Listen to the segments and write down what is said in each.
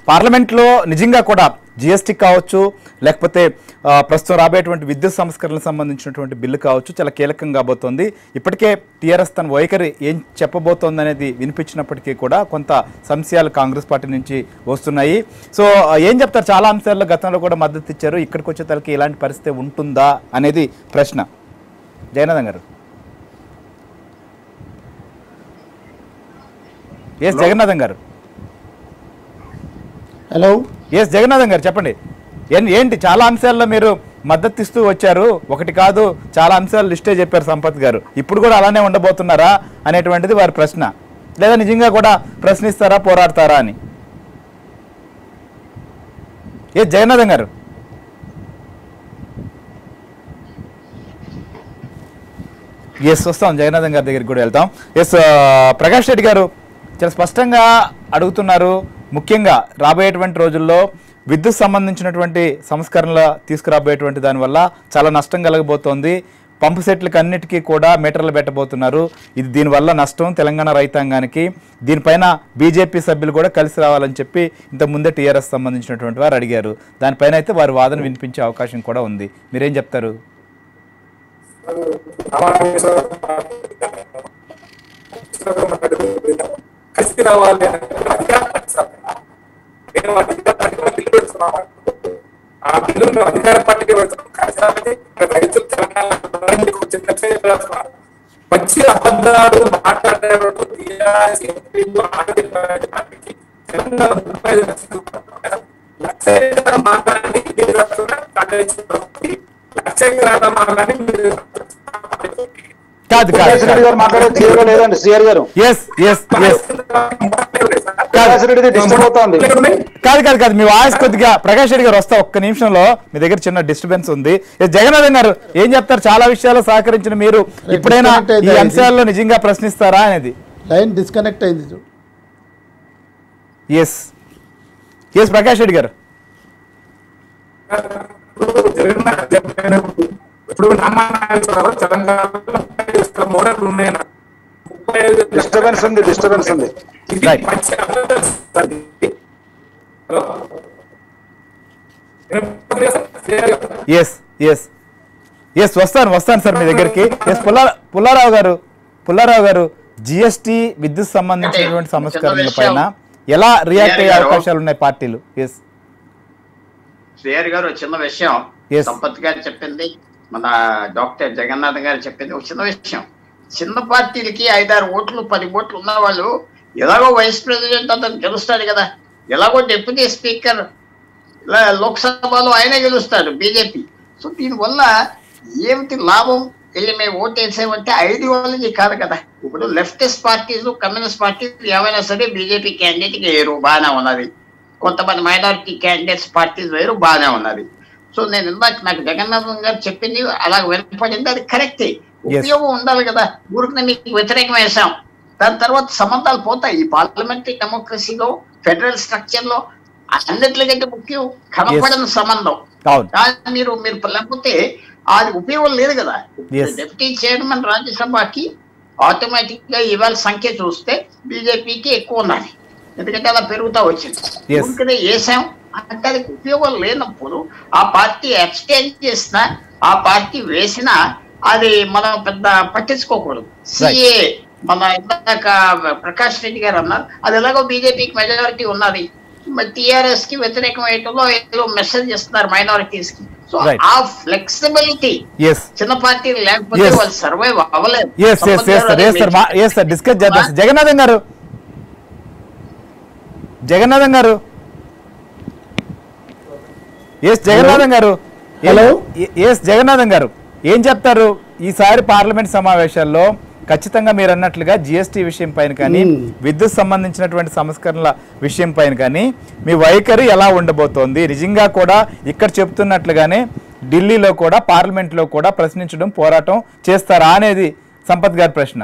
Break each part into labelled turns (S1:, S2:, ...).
S1: పార్లమెంట్లో నిజంగా కూడా జిఎస్టీ కావచ్చు లేకపోతే ఆ, ప్రస్తుతం రాబోయేటువంటి విద్యుత్ సంస్కరణలకు సంబంధించినటువంటి బిల్లు కావచ్చు చాలా కీలకం కాబోతోంది ఇప్పటికే టీఆర్ఎస్ తన వైఖరి ఏం చెప్పబోతోంది అనేది వినిపించినప్పటికీ కూడా కొంత సంశయాలు కాంగ్రెస్ పార్టీ నుంచి వస్తున్నాయి సో ఆ, ఏం చెప్తారు చాలా అంశాల్లో గతంలో కూడా మద్దతు ఇచ్చారు ఇక్కడికి వచ్చే తలకి ఇలాంటి పరిస్థితి ఉంటుందా అనేది ప్రశ్న జగన్నాథం గారు ఎస్ జగన్నాథం గారు
S2: హలో
S1: ఎస్ జగన్నాథం గారు చెప్పండి ఏం- ఏంటి చాలా అంశాల్లో మీరు మద్దతు ఇస్తూ వచ్చారు ఒకటి కాదు చాలా అంశాలు లిస్టే చెప్పారు సంపత్ గారు ఇప్పుడు కూడా అలానే ఉండబోతున్నారా అనేటువంటిది వారి ప్రశ్న లేదా నిజంగా కూడా ప్రశ్నిస్తారా పోరాడతారా అని ఏ జగన్నాథం గారు ఎస్ వస్తాం జగన్నాథం గారి దగ్గరికి కూడా వెళ్తాం ఎస్ ప్రకాష్ రెడ్డి గారు చాలా స్పష్టంగా అడుగుతున్నారు ముఖ్యంగా రాబోయేటువంటి రోజుల్లో విద్యుత్ సంబంధించినటువంటి సంస్కరణలు తీసుకురాబోయేటువంటి దానివల్ల చాలా నష్టం కలగబోతోంది పంపు సెట్లకు అన్నిటికీ కూడా మీటర్లు పెట్టబోతున్నారు ఇది దీనివల్ల నష్టం తెలంగాణ రైతాంగానికి దీనిపైన బీజేపీ సభ్యులు కూడా కలిసి రావాలని చెప్పి ఇంత ముందే టీఆర్ఎస్ సంబంధించినటువంటి వారు అడిగారు దానిపైన అయితే వారి వాదన వినిపించే అవకాశం కూడా ఉంది మీరేం చెప్తారు
S3: కలిసి రావాలి అని అధికార పార్టీ సభ్యులు. నేను అధికార పార్టీలో బిల్లు పెడుతున్నాను ఆ బిల్లు మేము అధికార పార్టీకి పెడుతున్నాం కలిసి రావాలి ఇక్కడ రైతులు తెలంగాణ మీకు చిన్న చేస్తున్నారు మంచి అబద్ధాలు మాట్లాడేవాడు టీఆర్ఎస్ ఎంపీలు ఆడపిల్లల పార్టీకి తెలంగాణ ముప్పై ఐదు లక్షలు లక్ష ఎకరాల మాట్లాడి మీరు రాస్తున్నారు, కాంగ్రెస్ ప్రభుత్వం. లక్ష ఎకరాల మాట్లాడి మీరు
S1: కాదు
S2: ప్రకాష్ రెడ్డి గారు మాట్లాడే క్లియర్ లేదండి సిఆర్ గారు
S1: ఎస్ ఎస్ ఎస్
S2: ప్రకాష్ రెడ్డిది డిస్టర్బ్ అవుతోంది
S1: కాదు కాదు కాదు మీ వాయిస్ కొద్దిగా ప్రకాష్ రెడ్డి గారు వస్తా ఒక్క నిమిషంలో మీ దగ్గర చిన్న డిస్టర్బెన్స్ ఉంది ఏ జగన్నాథన్ గారు ఏం చెప్తారు చాలా విషయాలు సహకరించిన మీరు ఇప్పుడైనా
S4: disconnect
S1: ఈ
S4: అయిందా ఇది?
S1: అంశాల్లో నిజంగా ప్రశ్నిస్తారా అనేది
S4: లైన్ డిస్కనెక్ట్ అయింది చూడు
S1: ఎస్ ఎస్ ప్రకాష్ రెడ్డి గారు
S3: ఇప్పుడు నామానాయకురావు తెలంగాణలో మోడల్ ఉన్నాయి నాకు. ముప్పై ఐదు
S2: డిస్టర్బెన్స్ ఉంది డిస్టర్బెన్స్ ఉంది
S3: ఇది
S1: Right.
S3: మంచి అభివృద్ధి సార్ ఇది. హలో
S1: ఎస్ ఎస్ ఎస్ వస్తాను వస్తాను సార్ మీ దగ్గరికి ఎస్ పుల్లా పుల్లారావు గారు పుల్లారావు గారు జిఎస్టి విద్యుత్ సంబంధించినటువంటి
S5: అంటే
S1: సంస్కరణల
S5: చిన్న
S1: పైన
S5: విషయం.
S1: ఎలా రియాక్ట్ అయ్యే
S5: గారు.
S1: అవకాశాలు ఉన్నాయి పార్టీలు ఎస్
S5: శ్రేయర్ గారు ఒక చిన్న విషయం
S1: Yes.
S5: సంపత్ గారు చెప్పింది మన డాక్టర్ జగన్నాథ్ గారు చెప్పింది ఒక చిన్న విషయం చిన్న పార్టీలకి ఐదారు ఓట్లు పది ఓట్లు ఉన్న వాళ్ళు ఎలాగో వైస్ ప్రెసిడెంట్ అతను గెలుస్తాడు కదా ఎలాగో డిప్యూటీ స్పీకర్ ల- లోక్సభలో ఆయనే గెలుస్తాడు బీజేపీ సో దీనివల్ల ఏమిటి లాభం వెళ్ళి మేము ఓటు వేసామంటే ఐడియాలజీ కాదు కదా ఇప్పుడు లెఫ్టిస్ట్ పార్టీస్ కమ్యూనిస్ట్ పార్టీస్ ఏమైనా సరే బీజేపీ క్యాండిడేట్కి వేరు బాగానే ఉన్నది కొంతమంది మైనారిటీ క్యాండిడేట్స్ పార్టీస్ వేరు బాగానే ఉన్నది సో నేను ఇందాక నాకు జగన్నాథం గారు చెప్పింది అలా వినపడింది అది కరెక్టే ఉపయోగం ఉండాలి కదా ఊరికి మీకు వ్యతిరేకం వేసాం దాని తర్వాత సంబంధాలు పోతాయి ఈ పార్లమెంటరీ డెమోక్రసీలో ఫెడరల్ స్ట్రక్చర్ లో అన్నిటికంటే ముఖ్యం కనపడని సంబంధం
S1: అవును
S5: కానీ మీరు మీరు లేకపోతే అది ఉపయోగం లేదు కదా
S1: Yes.
S5: డిప్యూటీ చైర్మన్ రాజ్యసభకి ఆటోమేటిక్ గా ఇవాళ సంఖ్య చూస్తే బీజేపీకి ఎక్కువ ఉన్నది ఎందుకంటే అలా పెరుగుతా వచ్చింది
S1: Yes.
S5: ఊరికనే వేసాం అంటే దానికి ఉపయోగం లేనప్పుడు ఆ పార్టీ అబ్స్టైన్ చేసినా ఆ పార్టీ వేసినా అది మనం పెద్ద పట్టించుకోకూడదు సిఏ మన ఇందాక ప్రకాష్ రెడ్డి గారు అన్నారు అది ఎలాగో బీజేపీకి మెజారిటీ ఉన్నది మరి టిఆర్ఎస్ కి వ్యతిరేకం అయ్యటంలో ఏదో మెసేజ్ ఇస్తున్నారు మైనారిటీస్ కి సో
S1: Right.
S5: ఆ ఫ్లెక్సిబిలిటీ
S1: ఎస్
S5: చిన్న పార్టీలు లేకపోతే
S1: Yes.
S5: వాళ్ళు సర్వైవ్ అవ్వలేదు
S1: yes yes yes sir yes sir మా ఎస్ సార్ డిస్కస్ చేద్దాం సార్. జగన్నాథం గారు జగన్నాథం గారు ఎస్ జగన్నాథం గారు
S4: Hello?
S1: ఎస్ జగన్నాథం గారు ఏం చెప్తారు ఈసారి పార్లమెంట్ సమావేశాల్లో ఖచ్చితంగా మీరు అన్నట్లుగా జిఎస్టీ విషయం పైన కానీ
S4: Hmm.
S1: విద్యుత్ సంబంధించినటువంటి సంస్కరణల విషయం పైన కానీ మీ వైఖరి ఎలా ఉండబోతోంది నిజంగా కూడా ఇక్కడ చెప్తున్నట్లుగానే ఢిల్లీలో కూడా పార్లమెంట్లో కూడా ప్రశ్నించడం పోరాటం చేస్తారా అనేది సంపత్ గారి ప్రశ్న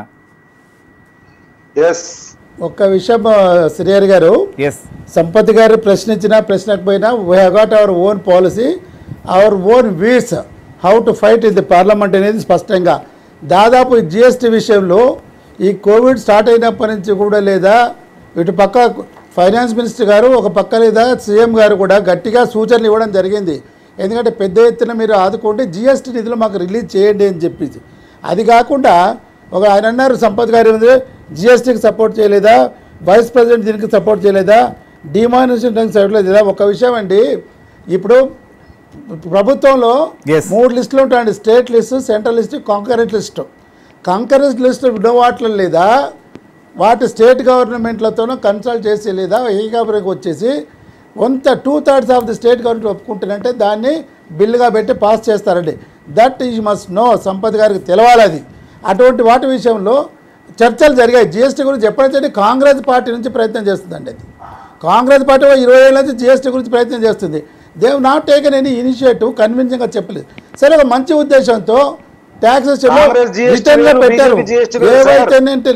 S2: ఎస్
S4: ఒక్క విషయం ఆ, శ్రీహరి గారు
S1: ఎస్
S4: సంపత్ గారు ప్రశ్నించినా ప్రశ్నకపోయినా we got our own policy our own views how to fight in the parliament అనేది స్పష్టంగా దాదాపు జిఎస్టీ విషయంలో ఈ కోవిడ్ స్టార్ట్ అయినప్పటి నుంచి కూడా లేదా ఇటు పక్క ఫైనాన్స్ మినిస్టర్ గారు ఒక పక్క లేదా సీఎం గారు కూడా గట్టిగా సూచనలు ఇవ్వడం జరిగింది ఎందుకంటే పెద్ద ఎత్తున మీరు ఆదుకుంటే జిఎస్టీ నిధులు మాకు రిలీజ్ చేయండి అని చెప్పేసి అది కాకుండా ఒక ఆయన అన్నారు సంపత్ గారు ఏముంది జిఎస్టీకి సపోర్ట్ చేయలేదా వైస్ ప్రెసిడెంట్ దీనికి సపోర్ట్ చేయలేదా డిమానిటేషన్ చేయలేదా ఒక విషయం అండి ఇప్పుడు ప్రభుత్వంలో
S1: Yes.
S4: మూడు లిస్టులు ఉంటాయండి state list central list concurrent list concurrent list ఉన్న వాటిలో లేదా వాటి స్టేట్ గవర్నమెంట్లతోనూ కన్సల్ట్ చేసి లేదా ఏకాబరికి వచ్చేసి కొంత two thirds of the state government ఒప్పుకుంటారంటే దాన్ని బిల్లుగా పెట్టి పాస్ చేస్తారండి that is must no Sampath గారికి తెలవాలి అది అటువంటి వాటి విషయంలో చర్చలు జరిగాయి జిఎస్టీ గురించి ఎప్పుడైతే కాంగ్రెస్ పార్టీ నుంచి ప్రయత్నం చేస్తుందండి అది కాంగ్రెస్ పార్టీ ఓ ఇరవై ఏళ్ళ నుంచి జిఎస్టీ గురించి ప్రయత్నం చేస్తుంది they've not taken any initiative కన్విన్సింగ్గా చెప్పలేదు సరే ఒక మంచి ఉద్దేశంతో ట్యాక్సెస్
S2: కాంగ్రెస్ GST
S4: రిటర్న్లో
S2: వేరు,
S4: పెట్టారు
S2: BJP GST వేరు, సార్.
S4: ఏవైతే ఏంటి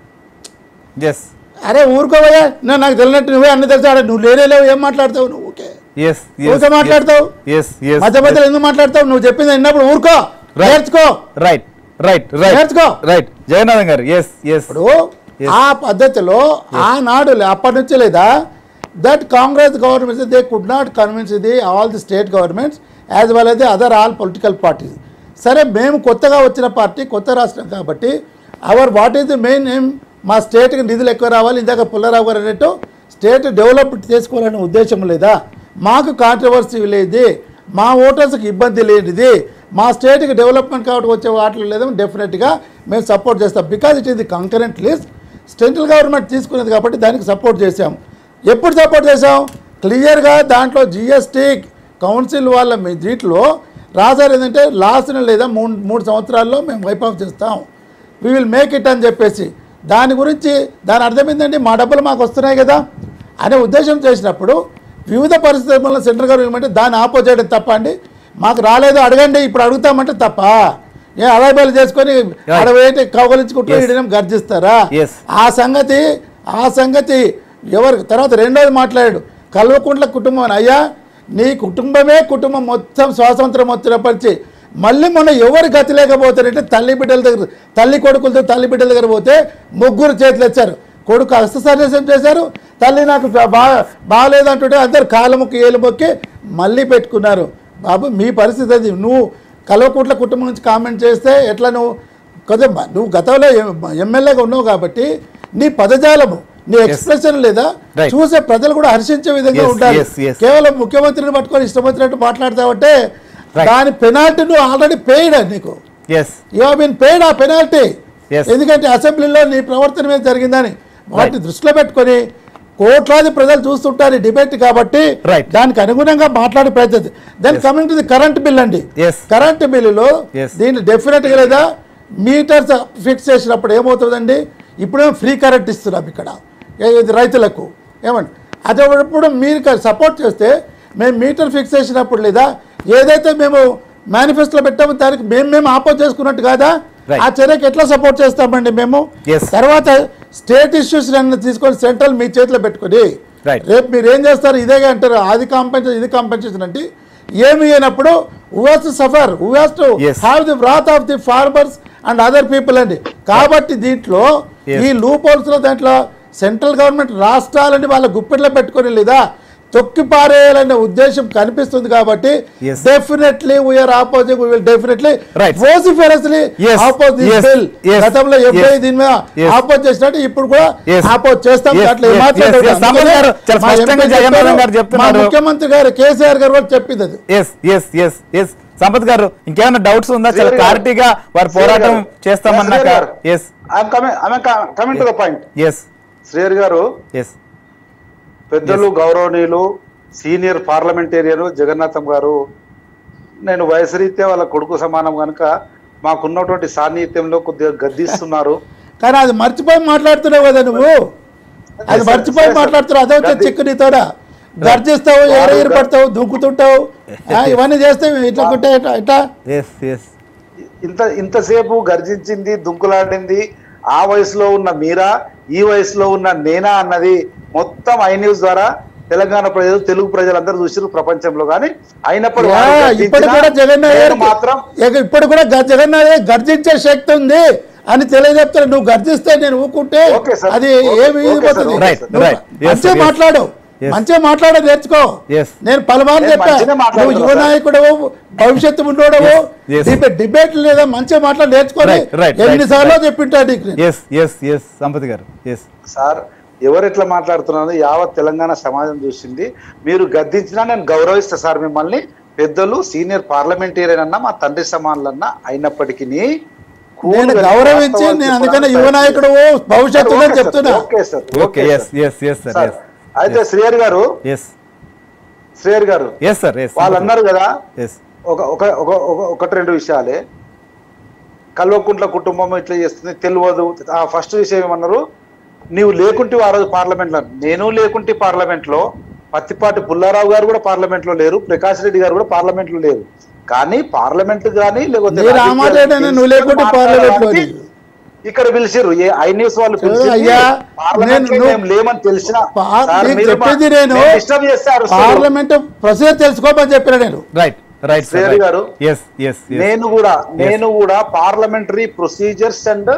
S1: ఎస్
S4: అరే ఊరుకోవయ్యా నేను నాకు తెలియనట్టు నువ్వే అన్ని తెలుసా నువ్వు లేనేలేవు ఏం మాట్లాడతావు నువ్వు ఓకే
S1: ఎస్
S4: ఊరికే మాట్లాడతావు
S1: ఎస్ ఎస్
S4: మధ్య మధ్యలో ఎందుకు మాట్లాడతావు నువ్వు చెప్పింది విన్నప్పుడు ఊరుకో
S1: Right.
S4: నేర్చుకో
S1: రైట్ రైట్ రైట్
S4: నేర్చుకో.
S1: రైట్ జగన్నాథం గారు ఎస్ ఎస్
S4: ఇప్పుడు ఆ పద్ధతిలో ఆనాడు లే- అప్పటి నుంచి లేదా that Congress governments they could not convince the all the state governments as well as the other all political parties సరే మేము కొత్తగా వచ్చిన పార్టీ కొత్త రాష్ట్రం కాబట్టి our what is the main aim మా స్టేట్కి నిధులు ఎక్కువ రావాలి ఇందాక పుల్లారావు గారు అన్నట్టు స్టేట్ డెవలప్ చేసుకోవాలనే ఉద్దేశం లేదా మాకు కాంట్రవర్సీ లేదు మా ఓటర్స్కి ఇబ్బంది లేనిది మా స్టేట్కి డెవలప్మెంట్ కాబట్టి వచ్చే వాటిలో లేదా డెఫినెట్గా మేము సపోర్ట్ చేస్తాం because it is the concurrent list central government తీసుకునేది కాబట్టి దానికి సపోర్ట్ చేశాం ఎప్పుడు సపోర్ట్ చేశాం క్లియర్గా దాంట్లో జిఎస్టీ కౌన్సిల్ వాళ్ళ మీ దీంట్లో రాశారు ఏంటంటే లాస్ట్ లేదా మూడు మూడు సంవత్సరాల్లో మేము వైప్ ఆఫ్ చేస్తాం వీ విల్ మేక్ ఇట్ అని చెప్పేసి దాని గురించి దాని అర్థం ఏంటంటే మా డబ్బులు మాకు వస్తున్నాయి కదా అనే ఉద్దేశం చేసినప్పుడు వివిధ పరిస్థితుల వల్ల సెంట్రల్ గవర్నమెంట్ దాన్ని ఆపోజిట్ తప్ప అండి మాకు రాలేదు అడగండి ఇప్పుడు అడుగుతామంటే తప్ప ఏ అలైబలు చేసుకొని అడవేంటి కౌగలించుకుంటూ
S1: Yes.
S4: ఈడనం గర్జిస్తారా
S1: Yes.
S4: ఆ సంగతి ఆ సంగతి ఎవరు తర్వాత రెండోది మాట్లాడాడు కల్వకుంట్ల కుటుంబం అని అయ్యా నీ కుటుంబమే కుటుంబం మొత్తం స్వాతంత్రం వచ్చినప్పటి మళ్ళీ మొన్న ఎవరు గతి లేకపోతారంటే తల్లి బిడ్డల దగ్గర తల్లి కొడుకులతో తల్లి బిడ్డల దగ్గర పోతే ముగ్గురు చేతులు ఇచ్చారు కొడుకు హస్త సన్యాసం చేశారు తల్లి నాకు బాగా బాగాలేదంటుంటే అందరు కాళ్ళ మొక్కి ఏలు మొక్కి మళ్ళీ పెట్టుకున్నారు బాబు మీ పరిస్థితి అది నువ్వు కల్వకుంట్ల కుటుంబం నుంచి కామెంట్ చేస్తే ఎట్లా నువ్వు కదా నువ్వు గతంలో ఎమ్మెల్యేగా ఉన్నావు కాబట్టి నీ పదజాలము నీ ఎక్స్ప్రెషన్ లేదా
S1: Right.
S4: చూసే ప్రజలు కూడా హర్షించే విధంగా
S1: Yes,
S4: ఉండాలి
S1: yes, yes.
S4: కేవలం ముఖ్యమంత్రిని పట్టుకొని ఇష్టం వచ్చినట్టు మాట్లాడతావంటే
S1: Right.
S4: దాని పెనాల్టీ నువ్వు ఆల్రెడీ పేయిడ్ నీకు
S1: ఎస్
S4: యూ బీన్ పేయిడ్ ఆ పెనాల్టీ
S1: Yes.
S4: ఎందుకంటే అసెంబ్లీలో నీ ప్రవర్తన మీద జరిగిందని వాటిని దృష్టిలో పెట్టుకొని కోట్లాది ప్రజలు చూస్తుంటారు ఈ డిబేట్ కాబట్టి
S1: Right.
S4: దానికి అనుగుణంగా మాట్లాడే ప్రయత్నం then coming to the current bill అండి
S1: Yes.
S4: కరెంట్ బిల్లులో
S1: Yes.
S4: దీన్ని డెఫినెట్గా లేదా మీటర్స్ ఫిక్స్ చేసినప్పుడు ఏమవుతుందండి ఇప్పుడేమో ఫ్రీ కరెంట్ ఇస్తున్నాం ఇక్కడ ఏ- ఇది రైతులకు ఏమండి అదేప్పుడు మీరు సపోర్ట్ చేస్తే మేము మీటర్ ఫిక్స్ చేసినప్పుడు లేదా ఏదైతే మేము మేనిఫెస్టోలో పెట్టామో దానికి మేము మేము ఆపోజ్ చేసుకున్నట్టు కాదా
S1: Right.
S4: ఆ చర్యకి ఎట్లా సపోర్ట్ చేస్తామండి మేము
S1: Yes.
S4: తర్వాత స్టేట్ ఇష్యూస్ అన్ని తీసుకొని సెంట్రల్ మీ చేతిలో పెట్టుకొని
S1: Right.
S4: రేపు మీరు ఏం చేస్తారు ఇదే అంటారు అది కాంపెన్సేషన్ ఇది కాంపెన్సేషన్ అంటే ఏమి అయినప్పుడు who has to suffer who has to
S1: Yes.
S4: Have the wrath of the farmers and other people అండి కాబట్టి దీంట్లో
S1: Yes.
S4: ఈ లూప్ లో దాంట్లో సెంట్రల్ గవర్నమెంట్ రాష్ట్రాలని వాళ్ళ గుప్పెట్లో పెట్టుకొని లేదా తొక్కి పారేయాలనే ఉద్దేశం కనిపిస్తుంది కాబట్టి
S1: Yes.
S4: Definitely we are opposing we will definitely
S1: Right.
S4: Vociferously
S1: Yes.
S4: Oppose this
S1: Yes.
S4: Bill
S1: Yes.
S4: గతంలో ఎఫ్ఐ
S1: Yes.
S4: దీని మీద
S1: Yes.
S4: ఆపోజ్ చేసినట్టు ఇప్పుడు కూడా
S1: Yes.
S4: ఆపోజ్ చేస్తాం
S1: Yes.
S4: అట్లా
S1: Yes.
S4: ఏమాత్రం
S1: Yes.
S4: Doubt
S1: Yes.
S4: లేదు.
S1: సంపత్ గారు చాలా
S4: మా
S1: స్పష్టంగా
S4: ఎంపీ
S1: జగన్నాథం
S4: చెప్పారు,
S1: గారు చెప్తున్నారు.
S4: మా ముఖ్యమంత్రి గారు కేసీఆర్ గారు కూడా చెప్పింది అది
S1: yes yes yes yes Sampath గారు ఇంకేమైనా డౌట్స్ ఉందా చాలా
S2: శ్రీహరి గారు.
S1: క్లారిటీగా వారు పోరాటం చేస్తామన్నాక yes
S2: coming to the point
S1: yes
S2: Srihari గారు
S1: ఎస్
S2: పెద్దలు గౌరవనీయులు సీనియర్ పార్లమెంటేరియన్ జగన్నాథం గారు నేను వయసు రీత్యా వాళ్ళ కొడుకు సమానం కనుక మాకున్నటువంటి సాన్నిహిత్యంలో కొద్దిగా గద్దిస్తున్నారు
S4: కానీ అది మర్చిపోయి మాట్లాడుతున్నావు కదా నువ్వు అది
S2: Yes, sir.
S4: మర్చిపోయి
S2: Yes, sir.
S4: మాట్లాడుతున్నావు అదే వచ్చే
S2: గద్ది-
S4: చిక్కు నీతోడా గర్జిస్తావు
S2: వారు
S4: ఎరగిరి
S2: గ-
S4: పడతావు దుంకుతుంటావు ఆ, ఇవన్నీ చేస్తే ఇట్లా కుట్టే ఇట్లా ఇట్లా
S1: ఎస్ ఎస్
S2: ఇంత ఇంతసేపు గర్జించింది దుంకులాడింది ఆ వయసులో ఉన్న మీరా ఈ వయసులో ఉన్న నేనా అన్నది మొత్తం ఐ న్యూస్ ద్వారా తెలంగాణ ప్రజలు తెలుగు ప్రజలందరూ చూసారు ప్రపంచంలో కానీ అయినప్పుడు వారు
S4: యా,
S2: గర్జించినా
S4: ఇప్పుడు కూడా జగన్
S2: నేను
S4: గారికి-
S2: మాత్రం
S4: ఇక ఇప్పుడు కూడా గ- జగన్ గారికి గర్జించే శక్తి ఉంది అని తెలియజెప్తారు నువ్వు గర్జిస్తే నేను ఊకుంటే
S2: ఓకే సార్.
S4: అది
S2: ఓకే,
S4: ఏమి
S2: ఓకే సార్,
S4: పోతుంది
S2: ఓకే
S1: రైట్,
S4: నువ్వు
S1: రైట్. Yes,
S4: మంచిగా
S1: yes.
S4: మాట్లాడు
S1: Yes.
S4: మంచిగా మాట్లాడే నేర్చుకో
S1: Yes.
S4: నేను పలుమార్లు
S2: నేను
S4: చెప్పా
S2: మంచిగానే
S4: నువ్వు
S2: మాట్లాడుతున్నా
S4: యువ
S2: సార్.
S4: నాయకుడు భవిష్యత్తు ఉండోడవు
S1: Yes, yes.
S4: డిబేట్ లేదా మంచిగా మాట్లాడి నేర్చుకొని
S1: Right, right, right,
S4: ఎన్నిసార్లు
S1: right.
S4: చెప్పింటా నీకు నేను.
S1: ఎస్ ఎస్ ఎస్ సంపత్ గారు ఎస్
S2: సార్ ఎవరు ఎట్లా మాట్లాడుతున్నారు యావత్ తెలంగాణ సమాజం చూసింది మీరు గద్దించినా నేను గౌరవిస్తా సార్ మిమ్మల్ని పెద్దలు సీనియర్ పార్లమెంటేరియన్ అన్నా మా తండ్రి సమానులన్నా అయినప్పటికీ
S4: నేను గౌరవించి నేను అందుకనే యువ నాయకుడు భవిష్యత్తు ఉందని చెప్తున్నా
S2: okay sir
S1: okay yes yes yes sir
S2: sir
S1: yes
S2: అయితే శ్రేయర్ గారు
S1: ఎస్
S2: శ్రేయర్ గారు
S1: ఎస్ సార్ ఎస్
S2: వాళ్ళు అన్నారు కదా
S1: ఎస్
S2: ఒక ఒక ఒక ఒక- ఒకటి రెండు విషయాలే కల్వకుంట్ల కుటుంబం ఇట్లా చేస్తుంది తెలియదు ఆ ఫస్ట్ విషయం ఏమన్నారు నీవు లేకుంటే ఆ రోజు పార్లమెంట్ లో నేను లేకుంటే పార్లమెంట్ లో పత్తిపాటి పుల్లారావు గారు కూడా పార్లమెంట్ లో లేరు ప్రకాష్ రెడ్డి గారు కూడా పార్లమెంట్ లో లేరు కానీ పార్లమెంట్ కానీ లేకపోతే
S4: నేను ఆ మాట
S2: రాజకీయాలు
S4: ఏంటంటే నువ్వు లేకుంటే పార్లమెంట్ లో
S2: మాట్లాడడానికి
S4: లేవు.
S2: ఇక్కడ పిలిచిర్రు ఏ ఐ న్యూస్ వాళ్ళు పిలిచి
S4: అయ్యా,
S2: పార్లమెంట్ లో
S4: నేను-
S2: మేము లేమని తెలిసిన
S4: పా-
S2: సార్,
S4: నేను
S2: మీరు మా-
S4: చెప్పింది నేను
S2: మేము డిస్టర్బ్ చేస్తే అరుస్తారు.
S4: పార్లమెంట్ ప్రొసీజర్ తెలుసుకోమని చెప్పిన నేను
S1: రైట్ రైట్
S2: శ్రేయర్ గారు,
S1: ఎస్ ఎస్
S2: నేను కూడా నేను కూడా parliamentary procedures and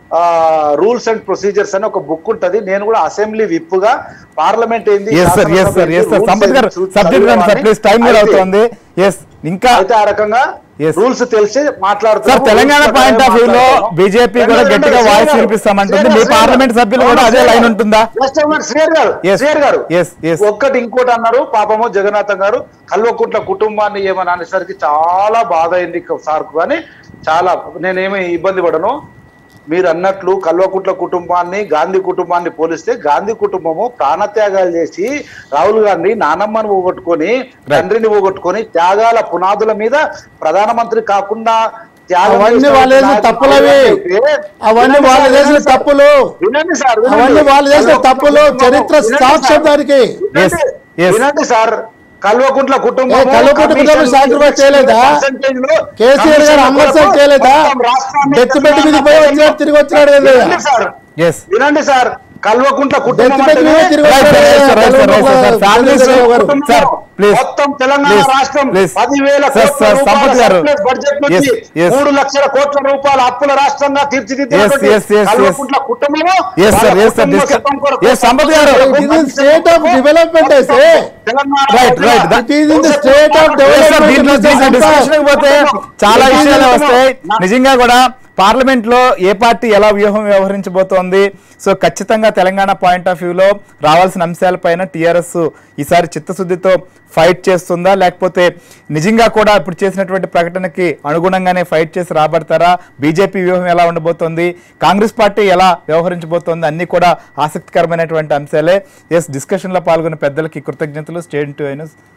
S2: rules and procedures అని ఒక బుక్ ఉంటది నేను కూడా అసెంబ్లీ విప్ గా పార్లమెంట్ ఏంది
S1: yes sir yes sir yes sir Sampath గారు సబ్జెక్ట్ రండి సార్ ప్లీజ్ టైం కూడా అవుతుంది ఎస్ ఇంకా
S2: అయితే ఆ రకంగా
S1: Yes.
S2: రూల్స్ తెలిసి మాట్లాడుతున్నాము.
S1: Sir Telangana
S2: Rules
S1: point of view లో
S2: మాట్లాడుతున్నాము.
S1: బీజేపీ కూడా
S2: రెండోది,
S1: గట్టిగా
S2: రెండోది,
S1: వాయిస్
S2: శ్రేయర్
S1: వినిపిస్తామంటుంది
S2: గారు,
S1: మీ
S2: శ్రేయర్
S1: పార్లమెంట్
S2: గారు.
S1: సభ్యులు కూడా అదే
S2: శ్రేయర్
S1: లైన్
S2: గారు.
S1: ఉంటుందా
S2: Just a minute, శ్రేయర్ గారు
S1: Yes.
S2: శ్రేయర్ గారు
S1: Yes, yes.
S2: ఒక్కటి ఇంకోటి అన్నారు పాపము జగన్నాథం గారు కల్వకుంట్ల కుటుంబాన్ని ఏమని అనేసరికి చాలా బాధ అయింది సార్కు కానీ చాలా నేనేమి ఇబ్బంది పడను మీరు అన్నట్లు కల్వకుంట్ల కుటుంబాన్ని గాంధీ కుటుంబాన్ని పోలిస్తే గాంధీ కుటుంబము ప్రాణత్యాగాలు చేసి రాహుల్ గాంధీ నానమ్మను పోగొట్టుకొని తండ్రిని పోగొట్టుకొని త్యాగాల పునాదుల మీద ప్రధానమంత్రి కాకుండా త్యాగం
S4: అవన్నీ
S2: చేసిన
S4: వాళ్ళు చేసిన
S2: నాయకుడు
S4: తప్పులవి
S2: అయితే
S4: అవన్నీ
S2: వినండి
S4: వాళ్ళు
S2: సార్,
S4: చేసిన
S2: వినండి సార్.
S4: తప్పులు
S2: వినండి సార్ వినండి.
S4: అవన్నీ వాళ్ళు చేసిన
S2: కల్వకుంట్ల
S4: తప్పులు
S2: కుటుంబము,
S4: చరిత్ర
S2: వినండి
S4: సాక్ష్యం
S2: సార్.
S4: దానికి
S1: Yes,
S2: వినండి,
S1: yes.
S2: వినండి సార్ కల్వకుంట్ల కుటుంబం
S4: ఏ, కల్వకుంట్ల కుటుంబం sacrifice చేయలేదా? కేసీఆర్ గారు అంబేద్కర్ చేయలేదా డెత్ బెడ్ మీద పోయి వచ్చినాడు తిరిగి వచ్చినాడు కదా
S2: సార్
S1: ఎస్
S2: వినండి సార్ కల్వకుంట్ల కుటుంబం
S4: డెత్ బెడ్ మీద
S2: అంటేనే
S4: తిరిగి
S1: Right,
S4: వచ్చాడు
S1: right,
S4: కదా,
S1: right, sir, right, sir, sir. Families
S4: Chandrasekhar గారు.
S2: కుటుంబం
S1: Sir, please.
S2: మొత్తం తెలంగాణ
S1: Please,
S2: రాష్ట్రం
S1: please.
S2: పదివేల
S1: Sir,
S2: కోట్ల
S1: sir,
S2: రూపాయల
S1: సంపత్ గారు.
S2: surplus బడ్జెట్ నుంచి
S1: Yes, yes.
S2: మూడు లక్షల కోట్ల రూపాయల అప్పుల రాష్ట్రంగా తీర్చిదిద్దినటువంటి
S1: Yes, yes, yes, yes.
S2: Kalvakuntla కుటుంబము
S1: Yes, sir,
S2: వాళ్ళ
S1: yes, sir.
S2: కుటుంబ
S1: Discuss-
S2: శతం కొరకు
S1: Yes, సంపత్ గారు.
S4: It is state of development అయితే.
S2: Telangana
S1: Right, right.
S4: It is in the state of
S1: Yes, sir.
S4: development.
S1: దీంట్లో దీంట్లో discussion కి పోతే చాలా
S2: కుటుంబం.
S1: విషయాలు వస్తాయి
S2: నా-
S1: నిజంగా కూడా పార్లమెంట్ లో ఏ పార్టీ ఎలా వ్యూహం వ్యవహరించబోతోంది సో ఖచ్చితంగా తెలంగాణ పాయింట్ ఆఫ్ వ్యూలో రావాల్సిన అంశాలపైన టీఆర్ఎస్ ఈసారి చిత్తశుద్ధితో ఫైట్ చేస్తుందా లేకపోతే నిజంగా కూడా ఇప్పుడు చేసినటువంటి ప్రకటనకి అనుగుణంగానే ఫైట్ చేసి రాబడతారా బీజేపీ వ్యూహం ఎలా ఉండబోతోంది కాంగ్రెస్ పార్టీ ఎలా వ్యవహరించబోతోంది అన్ని కూడా ఆసక్తికరమైనటువంటి అంశాలే ఎస్ డిస్కషన్లో పాల్గొన్న పెద్దలకి కృతజ్ఞతలు స్టేట్ టు